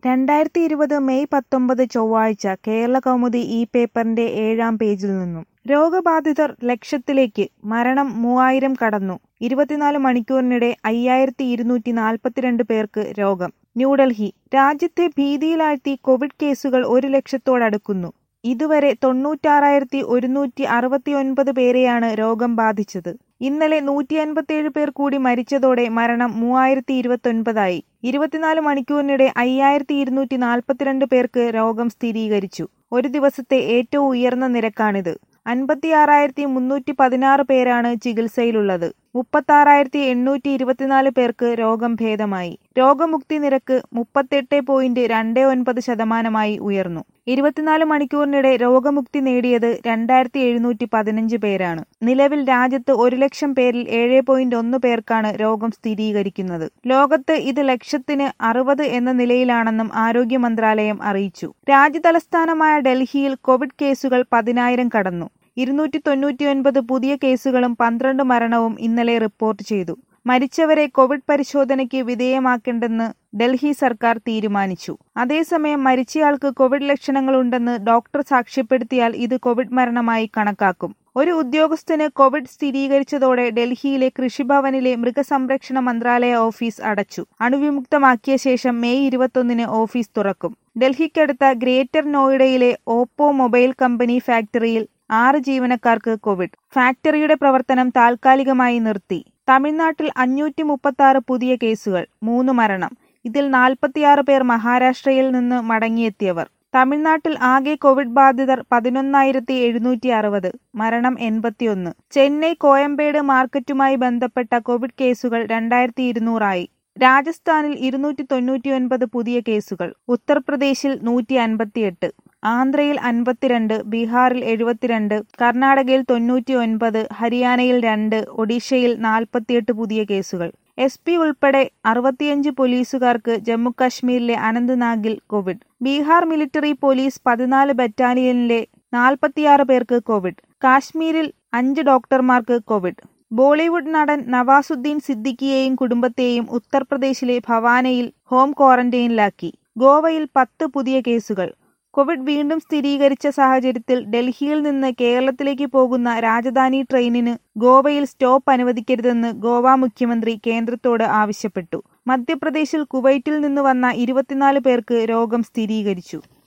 രണ്ടായിരത്തി ഇരുപത് മെയ് പത്തൊമ്പത് ചൊവ്വാഴ്ച കേരളകൗമുദി ഈ പേപ്പറിന്റെ ഏഴാം പേജിൽ നിന്നും രോഗബാധിതർ ലക്ഷത്തിലേക്ക് മരണം മൂവായിരം കടന്നു ഇരുപത്തിനാല് മണിക്കൂറിനിടെ അയ്യായിരത്തി ഇരുന്നൂറ്റി നാൽപ്പത്തിരണ്ട് പേർക്ക് രോഗം ന്യൂഡൽഹി രാജ്യത്തെ ഭീതിയിലാഴ്ത്തി കോവിഡ് കേസുകൾ ഒരു ലക്ഷത്തോടടുക്കുന്നു ഇതുവരെ തൊണ്ണൂറ്റാറായിരത്തി ഒരുന്നൂറ്റി അറുപത്തിയൊൻപത് പേരെയാണ് രോഗം ബാധിച്ചത് ഇന്നലെ നൂറ്റി അൻപത്തിയേഴ് പേർ കൂടി മരിച്ചതോടെ മരണം മൂവായിരത്തി ഇരുപത്തൊൻപതായി ഇരുപത്തിനാല് മണിക്കൂറിനിടെ അയ്യായിരത്തി ഇരുന്നൂറ്റി നാൽപ്പത്തിരണ്ട് പേർക്ക് രോഗം സ്ഥിരീകരിച്ചു ഒരു ദിവസത്തെ ഏറ്റവും ഉയർന്ന നിരക്കാണിത് അൻപത്തിയാറായിരത്തി മുന്നൂറ്റി പതിനാറ് പേരാണ് ചികിത്സയിലുള്ളത് മുപ്പത്താറായിരത്തി എണ്ണൂറ്റി ഇരുപത്തിനാല് പേർക്ക് രോഗം ഭേദമായി രോഗമുക്തി നിരക്ക് മുപ്പത്തെട്ട് പോയിന്റ് രണ്ട് ഒൻപത് ശതമാനമായി ഉയർന്നു ഇരുപത്തിനാല് മണിക്കൂറിനിടെ രോഗമുക്തി നേടിയത് രണ്ടായിരത്തി എഴുന്നൂറ്റി പതിനഞ്ച് പേരാണ് നിലവിൽ രാജ്യത്ത് ഒരു ലക്ഷം പേരിൽ ഏഴ് പോയിന്റ് ഒന്ന് പേർക്കാണ് രോഗം സ്ഥിരീകരിക്കുന്നത് ലോകത്ത് ഇത് ലക്ഷത്തിന് അറുപത് എന്ന നിലയിലാണെന്നും ആരോഗ്യ മന്ത്രാലയം അറിയിച്ചു രാജ്യതലസ്ഥാനമായ ഡൽഹിയിൽ കോവിഡ് കേസുകൾ പതിനായിരം കടന്നു ഇരുന്നൂറ്റി തൊണ്ണൂറ്റിയൊൻപത് പുതിയ കേസുകളും പന്ത്രണ്ട് മരണവും ഇന്നലെ റിപ്പോർട്ട് ചെയ്തു മരിച്ചവരെ കോവിഡ് പരിശോധനയ്ക്ക് വിധേയമാക്കേണ്ടെന്ന് ഡൽഹി സർക്കാർ തീരുമാനിച്ചു അതേസമയം മരിച്ചയാൾക്ക് കോവിഡ് ലക്ഷണങ്ങളുണ്ടെന്ന് ഡോക്ടർ സാക്ഷ്യപ്പെടുത്തിയാൽ ഇത് കോവിഡ് മരണമായി കണക്കാക്കും ഒരു ഉദ്യോഗസ്ഥന് കോവിഡ് സ്ഥിരീകരിച്ചതോടെ ഡൽഹിയിലെ കൃഷിഭവനിലെ മൃഗസംരക്ഷണ മന്ത്രാലയ ഓഫീസ് അടച്ചു അണുവിമുക്തമാക്കിയ ശേഷം മെയ് ഇരുപത്തൊന്നിന് ഓഫീസ് തുറക്കും ഡൽഹിക്കടുത്ത ഗ്രേറ്റർ നോയിഡയിലെ ഓപ്പോ മൊബൈൽ കമ്പനി ഫാക്ടറിയിൽ ആറ് ജീവനക്കാർക്ക് കോവിഡ് ഫാക്ടറിയുടെ പ്രവർത്തനം താൽക്കാലികമായി നിർത്തി തമിഴ്നാട്ടിൽ അഞ്ഞൂറ്റി മുപ്പത്തി ആറ് പുതിയ കേസുകൾ മൂന്ന് മരണം ഇതിൽ നാൽപ്പത്തിയാറ് പേർ മഹാരാഷ്ട്രയിൽ നിന്ന് മടങ്ങിയെത്തിയവർ തമിഴ്നാട്ടിൽ ആകെ കോവിഡ് ബാധിതർ പതിനൊന്നായിരത്തി എഴുന്നൂറ്റി അറുപത് മരണം എൺപത്തിയൊന്ന് ചെന്നൈ കോയമ്പേട് മാർക്കറ്റുമായി ബന്ധപ്പെട്ട കോവിഡ് കേസുകൾ രണ്ടായിരത്തി ഇരുന്നൂറായി രാജസ്ഥാനിൽ ഇരുന്നൂറ്റി തൊണ്ണൂറ്റിയൊൻപത് പുതിയ കേസുകൾ ഉത്തർപ്രദേശിൽ നൂറ്റി അൻപത്തിയെട്ട് ആന്ധ്രയിൽ അൻപത്തിരണ്ട് ബീഹാറിൽ എഴുപത്തിരണ്ട് കർണാടകയിൽ തൊണ്ണൂറ്റി ഒൻപത് ഹരിയാനയിൽ രണ്ട് ഒഡീഷയിൽ നാൽപ്പത്തിയെട്ട് പുതിയ കേസുകൾ എസ് പി ഉൾപ്പെടെ അറുപത്തിയഞ്ച് പോലീസുകാർക്ക് ജമ്മുകാശ്മീരിലെ അനന്ത്നാഗിൽ കോവിഡ് ബീഹാർ മിലിറ്ററി പോലീസ് പതിനാല് ബറ്റാലിയനിലെ നാൽപ്പത്തിയാറ് പേർക്ക് കോവിഡ് കാശ്മീരിൽ അഞ്ച് ഡോക്ടർമാർക്ക് കോവിഡ് ബോളിവുഡ് നടൻ നവാസുദ്ദീൻ സിദ്ദിഖിയെയും കുടുംബത്തെയും ഉത്തർപ്രദേശിലെ ഭവാനയിൽ ഹോം ക്വാറന്റൈനിലാക്കി ഗോവയിൽ പത്ത് പുതിയ കേസുകൾ കോവിഡ് വീണ്ടും സ്ഥിരീകരിച്ച സാഹചര്യത്തിൽ ഡൽഹിയിൽ നിന്ന് കേരളത്തിലേക്ക് പോകുന്ന രാജധാനി ട്രെയിനിന് ഗോവയിൽ സ്റ്റോപ്പ് അനുവദിക്കരുതെന്ന് ഗോവ മുഖ്യമന്ത്രി കേന്ദ്രത്തോട് ആവശ്യപ്പെട്ടു മധ്യപ്രദേശിൽ കുവൈറ്റിൽ നിന്ന് വന്ന ഇരുപത്തിനാല് പേർക്ക് രോഗം സ്ഥിരീകരിച്ചു